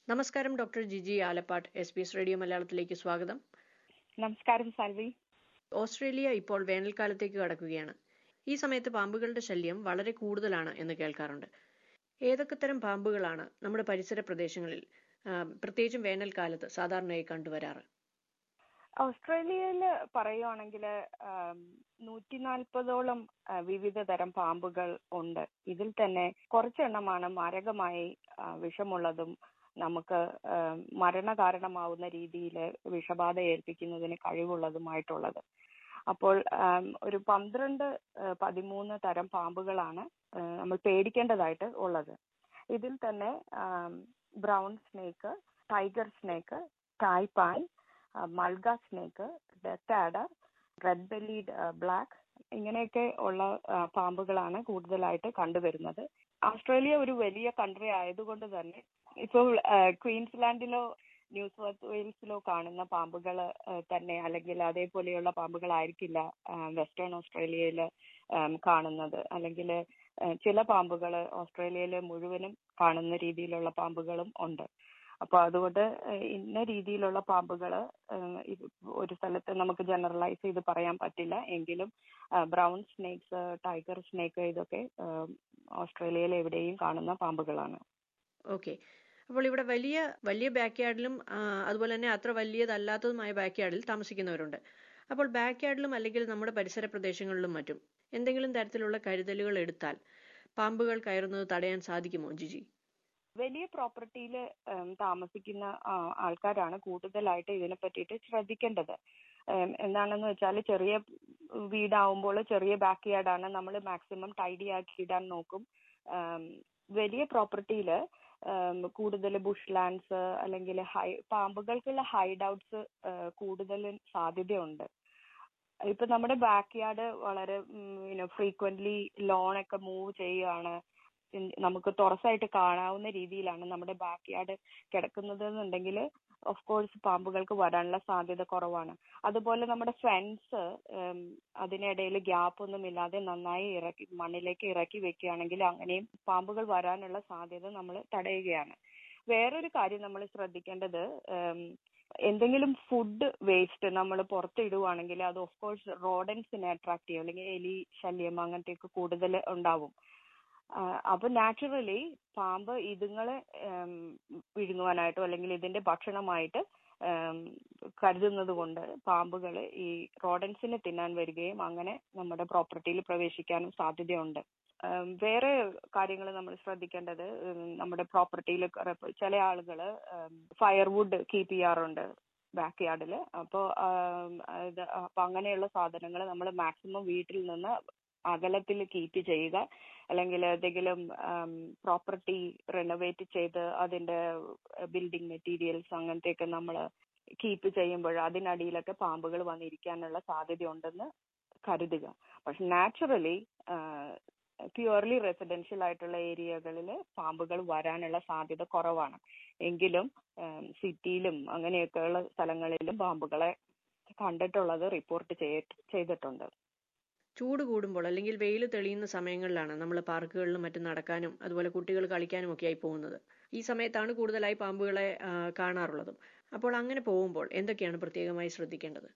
നമസ്കാരം doctor Jiji Alappatt S B S radio മലയാളത്തിലേക്ക് സ്വാഗതം നമസ്കാരം സാൽവി ഓസ്ട്രേലിയ ഇപ്പോൾ വേനൽക്കാലത്തേക്ക് കടക്കുകയാണ് ഈ സമയത്ത് പാമ്പുകളുടെ ശല്യം വളരെ കൂടുതലാണ് എന്ന് കേൾക്കാറുണ്ട് ഏതൊക്കെ തരം പാമ്പുകളാണ് നമ്മുടെ പരിസര പ്രദേശങ്ങളിൽ ആ, പ്രത്യേകിച്ചും വേനൽക്കാലത്ത് സാധാരണയായി കണ്ടുവരാറ് ഓസ്ട്രേലിയയിൽ പറയുവാണെങ്കിൽ നൂറ്റി നാൽപ്പതോളം വിവിധ തരം പാമ്പുകൾ ഉണ്ട് ഇതിൽ തന്നെ കുറച്ചെണ്ണമാണ് മാരകമായി ആ, വിഷമുള്ളതും നമുക്ക് ആ, മരണകാരണമാവുന്ന രീതിയിൽ വിഷബാധ ഏൽപ്പിക്കുന്നതിന് കഴിവുള്ളതുമായിട്ടുള്ളത് അപ്പോൾ ആം, ഒരു പന്ത്രണ്ട് ആ, പതിമൂന്ന് തരം പാമ്പുകളാണ് ആ, നമ്മൾ പേടിക്കേണ്ടതായിട്ട് ഉള്ളത് ഇതിൽ തന്നെ brown snake tiger snake taipan mulga snake death adder red bellied black ഇങ്ങനെയൊക്കെ ഉള്ള ആ, പാമ്പുകളാണ് കൂടുതലായിട്ട് കണ്ടുവരുന്നത് ഓസ്ട്രേലിയ ഒരു വലിയ കൺട്രി ആയതുകൊണ്ട് തന്നെ ഇപ്പോൾ ആ, ക്വീൻസ്ലാൻഡിലോ ന്യൂ സൗത്ത് വെയിൽസിലോ കാണുന്ന പാമ്പുകൾ തന്നെ അല്ലെങ്കിൽ അതേപോലെയുള്ള പാമ്പുകളായിരിക്കില്ല ആ, വെസ്റ്റേൺ ഓസ്ട്രേലിയയിൽ കാണുന്നത് അല്ലെങ്കിൽ ചില പാമ്പുകൾ ഓസ്ട്രേലിയയിൽ മുഴുവനും കാണുന്ന രീതിയിലുള്ള പാമ്പുകളും ഉണ്ട് അപ്പൊ അതുകൊണ്ട് ഏഹ് ഇന്ന രീതിയിലുള്ള പാമ്പുകൾ ഒരു സ്ഥലത്ത് നമുക്ക് ജനറലൈസ് ചെയ്ത് പറയാൻ പറ്റില്ല എങ്കിലും ബ്രൗൺ സ്നേക്സ് ടൈഗർ സ്നേക്ക് ഇതൊക്കെ ഏഹ് ഓസ്ട്രേലിയയിൽ എവിടെയും കാണുന്ന പാമ്പുകളാണ് ഓക്കെ അപ്പോൾ ഇവിടെ വലിയ വലിയ ബാക്ക് യാർഡിലും അതുപോലെ തന്നെ അത്ര വലിയതല്ലാത്തതുമായ ബാക്ക് യാർഡിൽ താമസിക്കുന്നവരുണ്ട് അപ്പോൾ ബാക്ക് യാർഡിലും അല്ലെങ്കിൽ നമ്മുടെ പരിസര പ്രദേശങ്ങളിലും മറ്റും എന്തെങ്കിലും തരത്തിലുള്ള കരുതലുകൾ എടുത്താൽ പാമ്പുകൾ കയറുന്നത് തടയാൻ സാധിക്കുമോ ജിജി വലിയ പ്രോപ്പർട്ടിയിൽ താമസിക്കുന്ന ആ, ആൾക്കാരാണ് കൂടുതലായിട്ട് ഇതിനെ പറ്റിയിട്ട് ശ്രദ്ധിക്കേണ്ടത് ഉം, എന്താണെന്ന് വെച്ചാൽ ചെറിയ വീടാവുമ്പോൾ ചെറിയ ബാക്ക് യാർഡാണ് നമ്മൾ മാക്സിമം ടൈഡി ആക്കി ഇടാൻ നോക്കും ഉം, വലിയ പ്രോപ്പർട്ടിയിൽ കൂടുതൽ ബുഷ് ലാൻഡ്സ് അല്ലെങ്കിൽ ഹൈ പാമ്പുകൾക്കുള്ള ഹൈഡ് ഔട്ട്സ് കൂടുതൽ സാധ്യതയുണ്ട് ഇപ്പൊ നമ്മുടെ ബാക്ക് യാർഡ് വളരെ ഫ്രീക്വന്റ്ലി ലോൺ ഒക്കെ മൂവ് ചെയ്യുകയാണ് ഉം നമുക്ക് തുറസായിട്ട് കാണാവുന്ന രീതിയിലാണ് നമ്മുടെ ബാക്ക് യാർഡ് കിടക്കുന്നത് എന്നുണ്ടെങ്കിൽ ഓഫ് കോഴ്സ് പാമ്പുകൾക്ക് വരാനുള്ള സാധ്യത കുറവാണ് അതുപോലെ നമ്മുടെ ഫെൻസ് അതിനിടയിൽ ഗ്യാപ്പ് ഒന്നും ഇല്ലാതെ നന്നായി ഇറക്കി മണ്ണിലേക്ക് ഇറക്കി വെക്കുകയാണെങ്കിൽ അങ്ങനെയും പാമ്പുകൾ വരാനുള്ള സാധ്യത നമ്മൾ തടയുകയാണ് വേറൊരു കാര്യം നമ്മൾ ശ്രദ്ധിക്കേണ്ടത് ഉം, എന്തെങ്കിലും ഫുഡ് വേസ്റ്റ് നമ്മൾ പുറത്തിടുവാണെങ്കിൽ അത് ഓഫ് കോഴ്സ് റോഡൻസിനെ അട്രാക്ട് ചെയ്യും അല്ലെങ്കിൽ എലി ശല്യം അങ്ങനത്തെയൊക്കെ കൂടുതൽ ഉണ്ടാവും ആഹ് അപ്പൊ നാച്ചുറലി പാമ്പ് ഇതുങ്ങളെ ഉം, വിഴുങ്ങുവാനായിട്ടോ അല്ലെങ്കിൽ ഇതിന്റെ ഭക്ഷണമായിട്ട് ഉം, കരുതുന്നത് കൊണ്ട് പാമ്പുകൾ ഈ റോഡൻസിനെ തിന്നാൻ വരികയും അങ്ങനെ നമ്മുടെ പ്രോപ്പർട്ടിയിൽ പ്രവേശിക്കാനും സാധ്യതയുണ്ട് ഉം, വേറെ കാര്യങ്ങൾ നമ്മൾ ശ്രദ്ധിക്കേണ്ടത് ഉം, നമ്മുടെ പ്രോപ്പർട്ടിയിൽ ചില ആളുകൾ ഫയർവുഡ് കീപ്പ് ചെയ്യാറുണ്ട് ബാക്ക് യാർഡിൽ അപ്പോൾ അപ്പൊ അങ്ങനെയുള്ള സാധനങ്ങൾ നമ്മൾ മാക്സിമം വീട്ടിൽ നിന്ന് അകലത്തിൽ കീപ്പ് ചെയ്യുക അല്ലെങ്കിൽ ഏതെങ്കിലും പ്രോപ്പർട്ടി റിനോവേറ്റ് ചെയ്ത് അതിന്റെ ബിൽഡിംഗ് മെറ്റീരിയൽസ് അങ്ങനത്തെയൊക്കെ നമ്മൾ കീപ്പ് ചെയ്യുമ്പോൾ അതിനടിയിലൊക്കെ പാമ്പുകൾ വന്നിരിക്കാനുള്ള സാധ്യത ഉണ്ടെന്ന് കരുതുക പക്ഷെ നാച്ചുറലി പ്യുവർലി റെസിഡൻഷ്യൽ ആയിട്ടുള്ള ഏരിയകളിൽ പാമ്പുകൾ വരാനുള്ള സാധ്യത കുറവാണ് എങ്കിലും സിറ്റിയിലും അങ്ങനെയൊക്കെയുള്ള സ്ഥലങ്ങളിലും പാമ്പുകളെ കണ്ടിട്ടുള്ളത് റിപ്പോർട്ട് ചെയ്തിട്ടുണ്ട് ചൂട് കൂടുമ്പോൾ അല്ലെങ്കിൽ വെയിൽ തെളിയുന്ന സമയങ്ങളിലാണ് നമ്മൾ പാർക്കുകളിലും മറ്റും നടക്കാനും അതുപോലെ കുട്ടികൾ കളിക്കാനും ഒക്കെ ആയി പോകുന്നത് ഈ സമയത്താണ് കൂടുതലായി പാമ്പുകളെ ആ, കാണാറുള്ളതും അപ്പോൾ അങ്ങനെ പോകുമ്പോൾ എന്തൊക്കെയാണ് പ്രത്യേകമായി ശ്രദ്ധിക്കേണ്ടത്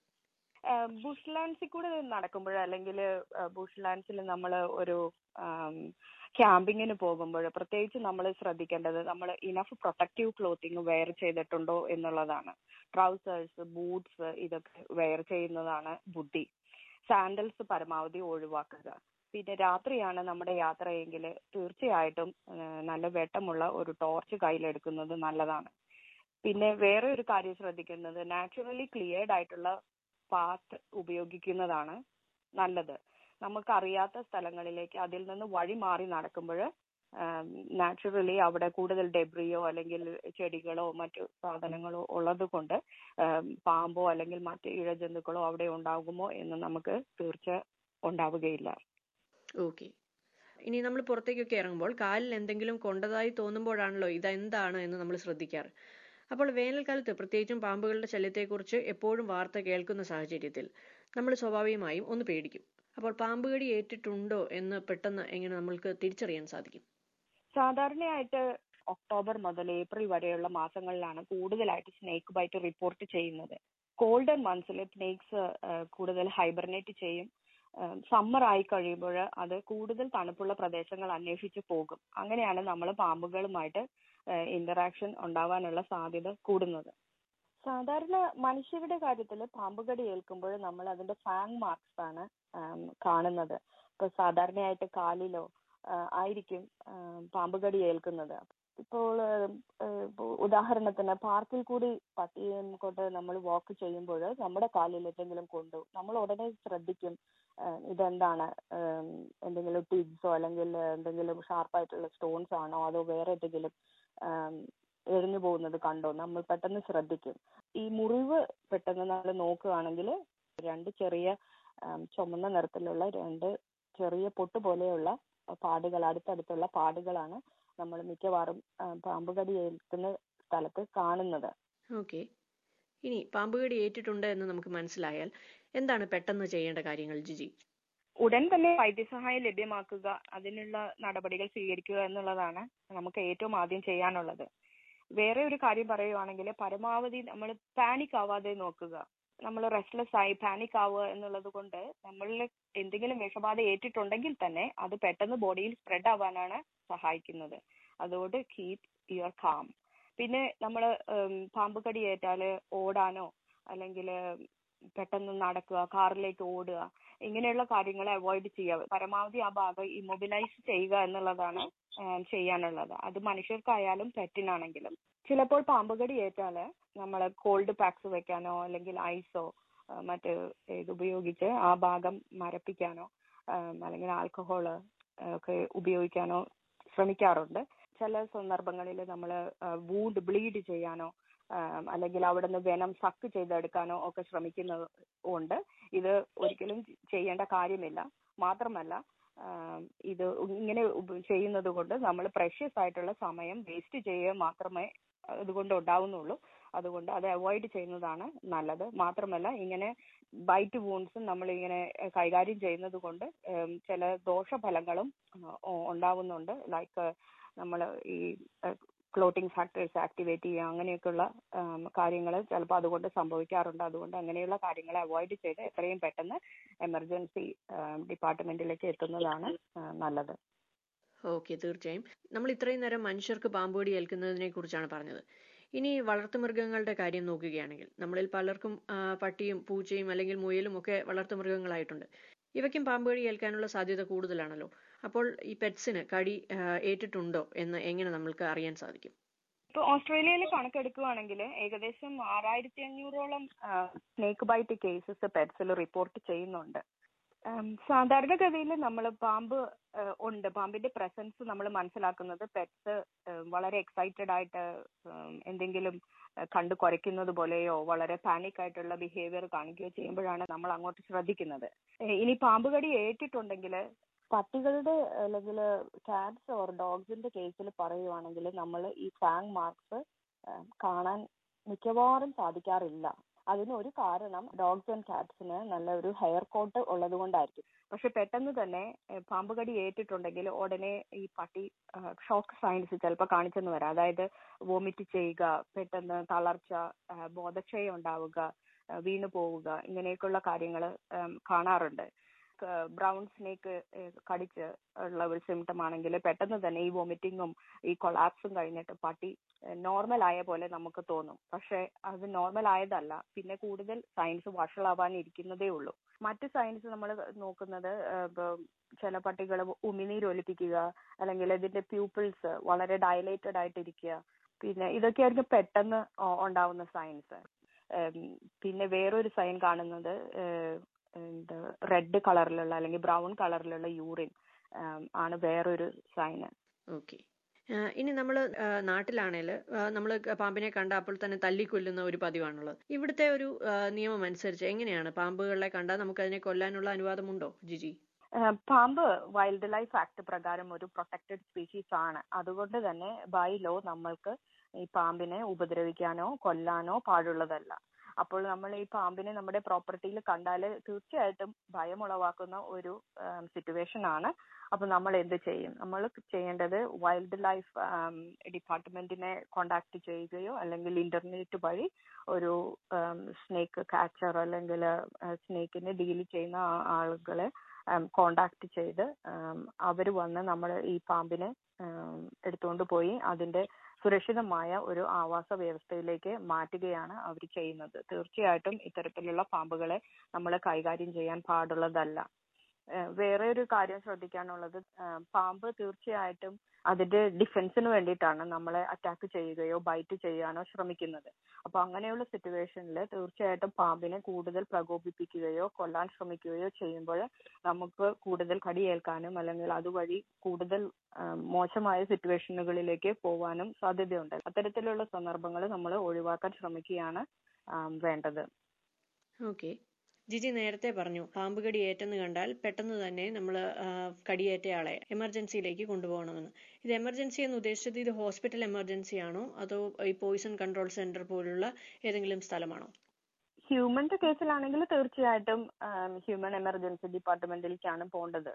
ബുഷ് ലാൻഡ്സിൽ കൂടെ നടക്കുമ്പോൾ അല്ലെങ്കിൽ ബുഷ് ലാൻഡ്സിൽ നമ്മൾ ഒരു ക്യാമ്പിങ്ങിന് പോകുമ്പോൾ പ്രത്യേകിച്ച് നമ്മൾ ശ്രദ്ധിക്കേണ്ടത് നമ്മൾ ഇനഫ് പ്രൊട്ടക്റ്റീവ് ക്ലോത്തിങ് വെയർ ചെയ്തിട്ടുണ്ടോ എന്നുള്ളതാണ് ട്രൗസേഴ്സ് ബൂട്ട്സ് ഇതൊക്കെ വെയർ ചെയ്യുന്നതാണ് ബുദ്ധി സാൻഡൽസ് പരമാവധി ഒഴിവാക്കുക പിന്നെ രാത്രിയാണ് നമ്മുടെ യാത്രയെങ്കിൽ തീർച്ചയായിട്ടും ആ, നല്ല വെട്ടമുള്ള ഒരു ടോർച്ച് കയ്യിലെടുക്കുന്നത് നല്ലതാണ് പിന്നെ വേറെ ഒരു കാര്യം ശ്രദ്ധിക്കുന്നത് നാച്ചുറലി ക്ലിയർഡ് ആയിട്ടുള്ള പാത്ത് ഉപയോഗിക്കുന്നതാണ് നല്ലത് നമുക്കറിയാത്ത സ്ഥലങ്ങളിലേക്ക് അതിൽ നിന്ന് വഴി മാറി നടക്കുമ്പോൾ നാച്ചുറലി അവിടെ കൂടുതൽ ഡെബ്രിയോ അല്ലെങ്കിൽ ചെടികളോ മറ്റു സാധനങ്ങളോ ഉള്ളത് കൊണ്ട് ആം, പാമ്പോ അല്ലെങ്കിൽ മറ്റ് ഇഴജന്തുക്കളോ അവിടെ ഉണ്ടാകുമോ എന്ന് നമുക്ക് തീർച്ച ഉണ്ടാവുകയില്ല ഓക്കെ ഇനി നമ്മൾ പുറത്തേക്കൊക്കെ ഇറങ്ങുമ്പോൾ കാലിൽ എന്തെങ്കിലും കൊണ്ടതായി തോന്നുമ്പോഴാണല്ലോ ഇതെന്താണ് എന്ന് നമ്മൾ ശ്രദ്ധിക്കാറ് അപ്പോൾ വേനൽക്കാലത്ത് പ്രത്യേകിച്ചും പാമ്പുകളുടെ ശല്യത്തെക്കുറിച്ച് എപ്പോഴും വാർത്ത കേൾക്കുന്ന സാഹചര്യത്തിൽ നമ്മൾ സ്വാഭാവികമായും ഒന്ന് പേടിക്കും അപ്പോൾ പാമ്പ് കടി ഏറ്റിട്ടുണ്ടോ എന്ന് പെട്ടെന്ന് എങ്ങനെ നമ്മൾക്ക് തിരിച്ചറിയാൻ സാധിക്കും സാധാരണയായിട്ട് ഒക്ടോബർ മുതൽ ഏപ്രിൽ വരെയുള്ള മാസങ്ങളിലാണ് കൂടുതലായിട്ട് സ്നേക്ക് ബൈറ്റ് റിപ്പോർട്ട് ചെയ്യുന്നത് കോൾഡൻ മന്ത്സിൽ സ്നേക്സ് കൂടുതൽ ഹൈബർനേറ്റ് ചെയ്യും സമ്മർ ആയി കഴിയുമ്പോൾ അത് കൂടുതൽ തണുപ്പുള്ള പ്രദേശങ്ങൾ അന്വേഷിച്ച് പോകും അങ്ങനെയാണ് നമ്മൾ പാമ്പുകളുമായിട്ട് ഇന്ററാക്ഷൻ ഉണ്ടാവാനുള്ള സാധ്യത കൂടുന്നത് സാധാരണ മനുഷ്യരുടെ കാര്യത്തിൽ പാമ്പുകടി ഏൽക്കുമ്പോൾ നമ്മൾ അതിന്റെ ഫാങ് മാർക്സ് ആണ് കാണുന്നത് ഇപ്പൊ സാധാരണയായിട്ട് കാലിലോ ആയിരിക്കും പാമ്പുകടി ഏൽക്കുന്നത് ഇപ്പോൾ ഉദാഹരണത്തിന് പാർക്കിൽ കൂടി പട്ടിയും കൊണ്ട് നമ്മൾ വാക്ക് ചെയ്യുമ്പോൾ നമ്മുടെ കാലിൽ എന്തെങ്കിലും കൊണ്ടു നമ്മൾ ഉടനെ ശ്രദ്ധിക്കും ഇതെന്താണ് എന്തെങ്കിലും ടിഗ്സോ അല്ലെങ്കിൽ എന്തെങ്കിലും ഷാർപ്പായിട്ടുള്ള സ്റ്റോൺസ് ആണോ അതോ വേറെ എന്തെങ്കിലും എഴിഞ്ഞു പോകുന്നത് കണ്ടോ നമ്മൾ പെട്ടെന്ന് ശ്രദ്ധിക്കും ഈ മുറിവ് പെട്ടെന്ന് നമ്മൾ നോക്കുകയാണെങ്കിൽ രണ്ട് ചെറിയ ചുമന്ന നിറത്തിലുള്ള രണ്ട് ചെറിയ പൊട്ട് പോലെയുള്ള പാടുകൾ അടുത്തടുത്തുള്ള പാടുകളാണ് നമ്മൾ മിക്കവാറും പാമ്പുകടി ഏൽക്കുന്ന സ്ഥലത്ത് കാണുന്നത് ഓക്കെ ഇനി പാമ്പുകടി ഏറ്റിട്ടുണ്ട് എന്ന് നമുക്ക് മനസ്സിലായാൽ എന്താണ് പെട്ടെന്ന് ചെയ്യേണ്ട കാര്യങ്ങൾ ജിജി ഉടൻ തന്നെ വൈദ്യസഹായം ലഭ്യമാക്കുക അതിനുള്ള നടപടികൾ സ്വീകരിക്കുക എന്നുള്ളതാണ് നമുക്ക് ഏറ്റവും ആദ്യം ചെയ്യാനുള്ളത് വേറെ ഒരു കാര്യം പറയുവാണെങ്കിൽ പരമാവധി നമ്മൾ പാനിക് ആവാതെ നോക്കുക നമ്മൾ റെസ്റ്റ്ലെസ് ആയി പാനിക് ആവുക എന്നുള്ളത് കൊണ്ട് നമ്മളിൽ എന്തെങ്കിലും വിഷബാധ ഏറ്റിട്ടുണ്ടെങ്കിൽ തന്നെ അത് പെട്ടെന്ന് ബോഡിയിൽ സ്പ്രെഡ് ആവാനാണ് സഹായിക്കുന്നത് അതുകൊണ്ട് കീപ് യുവർ കാം പിന്നെ നമ്മൾ പാമ്പ് കടി ഏറ്റാൽ ഓടാനോ അല്ലെങ്കിൽ പെട്ടെന്ന് നടക്കുക കാറിലേക്ക് ഓടുക ഇങ്ങനെയുള്ള കാര്യങ്ങൾ അവോയ്ഡ് ചെയ്യുക പരമാവധി ആ ഭാഗം ഇമ്മൊബിലൈസ് ചെയ്യുക എന്നുള്ളതാണ് ചെയ്യാനുള്ളത് അത് മനുഷ്യർക്കായാലും പെറ്റിനാണെങ്കിലും ചിലപ്പോൾ പാമ്പുകടി ഏറ്റാല് നമ്മൾ കോൾഡ് പാക്സ് വെക്കാനോ അല്ലെങ്കിൽ ഐസോ മറ്റ് ഇത് ഉപയോഗിച്ച് ആ ഭാഗം മരപ്പിക്കാനോ അല്ലെങ്കിൽ ആൽക്കഹോള് ഒക്കെ ഉപയോഗിക്കാനോ ശ്രമിക്കാറുണ്ട് ചില സന്ദർഭങ്ങളിൽ നമ്മൾ വൂണ്ട് ബ്ലീഡ് ചെയ്യാനോ അല്ലെങ്കിൽ അവിടെ നിന്ന് വെനം സക്ക് ചെയ്തെടുക്കാനോ ഒക്കെ ശ്രമിക്കുന്നത് കൊണ്ട് ഇത് ഒരിക്കലും ചെയ്യേണ്ട കാര്യമില്ല മാത്രമല്ല ഇത് ഇങ്ങനെ ചെയ്യുന്നത് കൊണ്ട് നമ്മൾ പ്രഷ്യസ് ആയിട്ടുള്ള സമയം വേസ്റ്റ് ചെയ്യുക മാത്രമേ അതുകൊണ്ട് ഉണ്ടാവുന്നുള്ളൂ അതുകൊണ്ട് അത് അവോയ്ഡ് ചെയ്യുന്നതാണ് നല്ലത് മാത്രമല്ല ഇങ്ങനെ ബൈറ്റ് വൂൺസും നമ്മൾ ഇങ്ങനെ കൈകാര്യം ചെയ്യുന്നത് കൊണ്ട് ചില ദോഷഫലങ്ങളും ഉണ്ടാവുന്നുണ്ട് ലൈക്ക് നമ്മൾ ഈ ക്ലോട്ടിംഗ് ഫാക്ടേഴ്സ് ആക്ടിവേറ്റ് ചെയ്യുക അങ്ങനെയൊക്കെയുള്ള കാര്യങ്ങൾ ചിലപ്പോൾ അതുകൊണ്ട് സംഭവിക്കാറുണ്ട് അതുകൊണ്ട് അങ്ങനെയുള്ള കാര്യങ്ങളെ അവോയ്ഡ് ചെയ്ത് എത്രയും പെട്ടെന്ന് എമർജൻസി ഡിപ്പാർട്ട്മെന്റിലേക്ക് എത്തുന്നതാണ് നല്ലത് ഓക്കെ തീർച്ചയായും നമ്മൾ ഇത്രയും നേരം മനുഷ്യർക്ക് പാമ്പുകടി ഏൽക്കുന്നതിനെ കുറിച്ചാണ് പറഞ്ഞത് ഇനി വളർത്തുമൃഗങ്ങളുടെ കാര്യം നോക്കുകയാണെങ്കിൽ നമ്മളിൽ പലർക്കും പട്ടിയും പൂച്ചയും അല്ലെങ്കിൽ മുയലും ഒക്കെ വളർത്തുമൃഗങ്ങളായിട്ടുണ്ട് ഇവയ്ക്കും പാമ്പുകടി ഏൽക്കാനുള്ള സാധ്യത കൂടുതലാണല്ലോ അപ്പോൾ ഈ പെറ്റ്സിന് കടി ഏറ്റിട്ടുണ്ടോ എന്ന് എങ്ങനെ നമ്മൾക്ക് അറിയാൻ സാധിക്കും ഇപ്പൊ ഓസ്ട്രേലിയയിൽ കണക്കെടുക്കുകയാണെങ്കിൽ ഏകദേശം ആറായിരത്തി അഞ്ഞൂറോളം സ്നേക്ക് ബൈറ്റ് കേസസ് പെറ്റ്സിൽ റിപ്പോർട്ട് ചെയ്യുന്നുണ്ട് സാധാരണഗതിയിൽ നമ്മൾ പാമ്പ് ഉണ്ട് പാമ്പിന്റെ പ്രസൻസ് നമ്മൾ മനസ്സിലാക്കുന്നത് പെറ്റ്സ് വളരെ എക്സൈറ്റഡ് ആയിട്ട് എന്തെങ്കിലും കണ്ടു കുരയ്ക്കുന്നത് പോലെയോ വളരെ പാനിക് ആയിട്ടുള്ള ബിഹേവിയർ കാണിക്കുകയോ ചെയ്യുമ്പോഴാണ് നമ്മൾ അങ്ങോട്ട് ശ്രദ്ധിക്കുന്നത് ഇനി പാമ്പ് കടി ഏറ്റിട്ടുണ്ടെങ്കിൽ പട്ടികളുടെ അല്ലെങ്കിൽ കാറ്റ്സ് ഓർ ഡോഗ്സിന്റെ കേസിൽ പറയുവാണെങ്കിൽ നമ്മൾ ഈ ഫാങ് മാർക്സ് കാണാൻ മിക്കവാറും സാധിക്കാറില്ല അതിന് ഒരു കാരണം ഡോഗ്സ് ആൻഡ് കാറ്റ്സിന് നല്ല ഒരു ഹെയർ കോട്ട് ഉള്ളത് കൊണ്ടായിരിക്കും പക്ഷെ പെട്ടെന്ന് തന്നെ പാമ്പ് കടി ഏറ്റിട്ടുണ്ടെങ്കിൽ ഉടനെ ഈ പട്ടി ഷോക്ക് സൈൻസ് ചിലപ്പോൾ കാണിച്ചെന്ന് വരാം അതായത് വോമിറ്റ് ചെയ്യുക പെട്ടെന്ന് തളർച്ച ബോധക്ഷയം ഉണ്ടാവുക വീണു പോവുക ഇങ്ങനെയൊക്കെയുള്ള കാര്യങ്ങൾ കാണാറുണ്ട് ബ്രൗൺ സ്നേക്ക് കടിച്ച് ഉള്ള ഒരു സിംറ്റം ആണെങ്കിൽ പെട്ടെന്ന് തന്നെ ഈ വോമിറ്റിങ്ങും ഈ കൊളാപ്സും കഴിഞ്ഞിട്ട് പട്ടി നോർമൽ ആയ പോലെ നമുക്ക് തോന്നും പക്ഷെ അത് നോർമൽ ആയതല്ല പിന്നെ കൂടുതൽ സയൻസ് വഷളാവാൻ ഇരിക്കുന്നതേ ഉള്ളൂ മറ്റ് സയൻസ് നമ്മൾ നോക്കുന്നത് ചില പട്ടികൾ ഉമിനീര് ഒലിപ്പിക്കുക അല്ലെങ്കിൽ ഇതിന്റെ പ്യൂപ്പിൾസ് വളരെ ഡയലേറ്റഡ് ആയിട്ടിരിക്കുക പിന്നെ ഇതൊക്കെയായിരിക്കും പെട്ടെന്ന് ഉണ്ടാവുന്ന സയൻസ് പിന്നെ വേറൊരു സൈൻ കാണുന്നത് എന്താ റെഡ് കളറിലുള്ള അല്ലെങ്കിൽ ബ്രൗൺ കളറിലുള്ള യൂറിൻ ആണ് വേറൊരു സൈന് ഓക്കെ ഇനി നമ്മൾ നാട്ടിലാണേൽ നമ്മൾ പാമ്പിനെ കണ്ട അപ്പോൾ തന്നെ തല്ലിക്കൊല്ലുന്ന ഒരു പതിവാണുള്ളത് ഇവിടുത്തെ ഒരു നിയമം അനുസരിച്ച് എങ്ങനെയാണ് പാമ്പുകളെ കണ്ടാൽ നമുക്ക് അതിനെ കൊല്ലാനുള്ള അനുവാദമുണ്ടോ ജിജി പാമ്പ് വൈൽഡ് ലൈഫ് ആക്ട് പ്രകാരം ഒരു പ്രൊട്ടക്റ്റഡ് സ്പീഷീസ് ആണ് അതുകൊണ്ട് തന്നെ ബൈ ലോ നമ്മൾക്ക് ഈ പാമ്പിനെ ഉപദ്രവിക്കാനോ കൊല്ലാനോ പാടുള്ളതല്ല അപ്പോൾ നമ്മൾ ഈ പാമ്പിനെ നമ്മുടെ പ്രോപ്പർട്ടിയിൽ കണ്ടാൽ തീർച്ചയായിട്ടും ഭയം ഉളവാക്കുന്ന ഒരു സിറ്റുവേഷൻ ആണ് അപ്പൊ നമ്മൾ എന്ത് ചെയ്യും നമ്മൾ ചെയ്യേണ്ടത് വൈൽഡ് ലൈഫ് ഡിപ്പാർട്ട്മെന്റിനെ കോണ്ടാക്ട് ചെയ്യുകയോ അല്ലെങ്കിൽ ഇന്റർനെറ്റ് വഴി ഒരു സ്നേക്ക് കാച്ചർ അല്ലെങ്കിൽ സ്നേക്കിനെ ഡീൽ ചെയ്യുന്ന ആ- ആളുകളെ കോണ്ടാക്ട് ചെയ്ത് അവർ വന്ന് നമ്മൾ ഈ പാമ്പിനെ ഉം, എടുത്തുകൊണ്ട് പോയി അതിന്റെ സുരക്ഷിതമായ ഒരു ആവാസ വ്യവസ്ഥയിലേക്ക് മാറ്റുകയാണ് അവർ ചെയ്യുന്നത് തീർച്ചയായിട്ടും ഇത്തരത്തിലുള്ള പാമ്പുകളെ നമ്മൾ കൈകാര്യം ചെയ്യാൻ പാടുള്ളതല്ല ഏഹ് വേറെ ഒരു കാര്യം ശ്രദ്ധിക്കാനുള്ളത് ഏഹ് പാമ്പ് തീർച്ചയായിട്ടും അതിന്റെ ഡിഫൻസിന് വേണ്ടിയിട്ടാണ് നമ്മളെ അറ്റാക്ക് ചെയ്യുകയോ ബൈറ്റ് ചെയ്യാനോ ശ്രമിക്കുന്നത് അപ്പൊ അങ്ങനെയുള്ള സിറ്റുവേഷനിൽ തീർച്ചയായിട്ടും പാമ്പിനെ കൂടുതൽ പ്രകോപിപ്പിക്കുകയോ കൊല്ലാൻ ശ്രമിക്കുകയോ ചെയ്യുമ്പോൾ നമുക്ക് കൂടുതൽ കടിയേൽക്കാനും അല്ലെങ്കിൽ അതുവഴി കൂടുതൽ ആഹ് മോശമായ സിറ്റുവേഷനുകളിലേക്ക് പോവാനും സാധ്യതയുണ്ട് അത്തരത്തിലുള്ള സന്ദർഭങ്ങൾ നമ്മൾ ഒഴിവാക്കാൻ ശ്രമിക്കുകയാണ് ആം, വേണ്ടത് ഓക്കെ ജിജി നേരത്തെ പറഞ്ഞു പാമ്പ് കടി ഏറ്റെന്ന് കണ്ടാൽ പെട്ടെന്ന് തന്നെ നമ്മൾ കടിയേറ്റയാളെ എമർജൻസിയിലേക്ക് കൊണ്ടുപോകണമെന്ന് ഇത് എമർജൻസി എന്ന് ഉദ്ദേശിച്ചത് ഇത് ഹോസ്പിറ്റൽ എമർജൻസി ആണോ അതോ ഈ പോയിസൺ കൺട്രോൾ സെന്റർ പോലുള്ള ഏതെങ്കിലും സ്ഥലമാണോ ഹ്യൂമന്റെ കേസിലാണെങ്കിൽ തീർച്ചയായിട്ടും ഹ്യൂമൻ എമർജൻസി ഡിപ്പാർട്ട്മെന്റിലേക്കാണ് പോകേണ്ടത്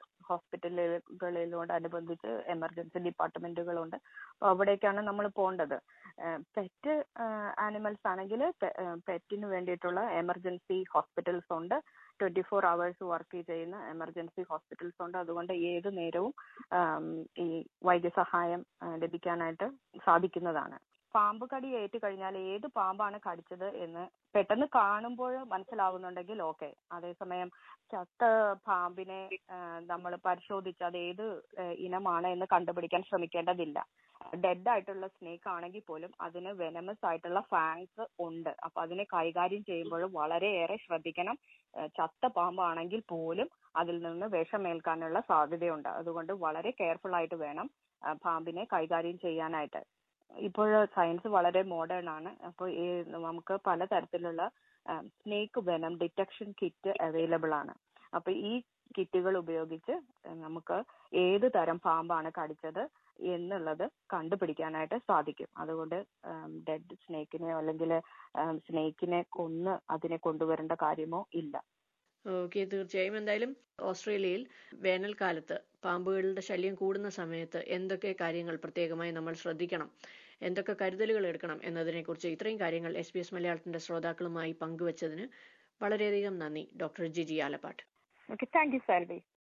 ഹോസ്പിറ്റലുകളിലോടനുബന്ധിച്ച് എമർജൻസി ഡിപ്പാർട്ട്മെന്റുകളുണ്ട് അപ്പൊ അവിടേക്കാണ് നമ്മൾ പോകേണ്ടത് പെറ്റ് ആനിമൽസ് ആണെങ്കിൽ പെറ്റിന് വേണ്ടിയിട്ടുള്ള എമർജൻസി ഹോസ്പിറ്റൽസ് ഉണ്ട് ട്വന്റി ഫോർ അവേഴ്സ് വർക്ക് ചെയ്യുന്ന എമർജൻസി ഹോസ്പിറ്റൽസ് ഉണ്ട് അതുകൊണ്ട് ഏത് നേരവും ആം, ഈ വൈദ്യസഹായം ആ, ലഭിക്കാനായിട്ട് സാധിക്കുന്നതാണ് പാമ്പ് കടി ഏറ്റു കഴിഞ്ഞാൽ ഏത് പാമ്പാണ് കടിച്ചത് എന്ന് പെട്ടെന്ന് കാണുമ്പോൾ മനസ്സിലാവുന്നുണ്ടെങ്കിൽ ഓക്കെ അതേസമയം ചത്ത പാമ്പിനെ നമ്മൾ പരിശോധിച്ച് അത് ഏത് ആ, ഇനമാണ് എന്ന് കണ്ടുപിടിക്കാൻ ശ്രമിക്കേണ്ടതില്ല ഡെഡ് ആയിട്ടുള്ള സ്നേക്ക് ആണെങ്കിൽ പോലും അതിന് വെനമസ് ആയിട്ടുള്ള ഫാങ്സ് ഉണ്ട് അപ്പൊ അതിനെ കൈകാര്യം ചെയ്യുമ്പോൾ വളരെയേറെ ശ്രദ്ധിക്കണം ആ, ചത്ത പാമ്പാണെങ്കിൽ പോലും അതിൽ നിന്ന് വിഷമേൽക്കാനുള്ള സാധ്യതയുണ്ട് അതുകൊണ്ട് വളരെ കെയർഫുൾ ആയിട്ട് വേണം ആ, പാമ്പിനെ കൈകാര്യം ചെയ്യാനായിട്ട് ഇപ്പോൾ സയൻസ് വളരെ മോഡേൺ ആണ് അപ്പോൾ ഈ നമുക്ക് പലതരത്തിലുള്ള snake venom detection kit available ആണ് അപ്പൊ ഈ കിറ്റുകൾ ഉപയോഗിച്ച് നമുക്ക് ഏത് തരം പാമ്പാണ് കടിച്ചത് എന്നുള്ളത് കണ്ടുപിടിക്കാനായിട്ട് സാധിക്കും അതുകൊണ്ട് ഡെഡ് സ്നേക്കിനെയോ അല്ലെങ്കിൽ സ്നേക്കിനെ കൊന്ന് അതിനെ കൊണ്ടുവരേണ്ട കാര്യമോ ഇല്ല ഓക്കെ തീർച്ചയായും എന്തായാലും ഓസ്ട്രേലിയയിൽ വേനൽക്കാലത്ത് പാമ്പുകളുടെ ശല്യം കൂടുന്ന സമയത്ത് എന്തൊക്കെ കാര്യങ്ങൾ പ്രത്യേകമായി നമ്മൾ ശ്രദ്ധിക്കണം എന്തൊക്കെ കരുതലുകൾ എടുക്കണം എന്നതിനെക്കുറിച്ച് ഇത്രയും കാര്യങ്ങൾ എസ് ബി എസ് മലയാളത്തിന്റെ ശ്രോതാക്കളുമായി പങ്കുവച്ചതിന് വളരെയധികം നന്ദി doctor Jiji Alappatt okay thank you Salvi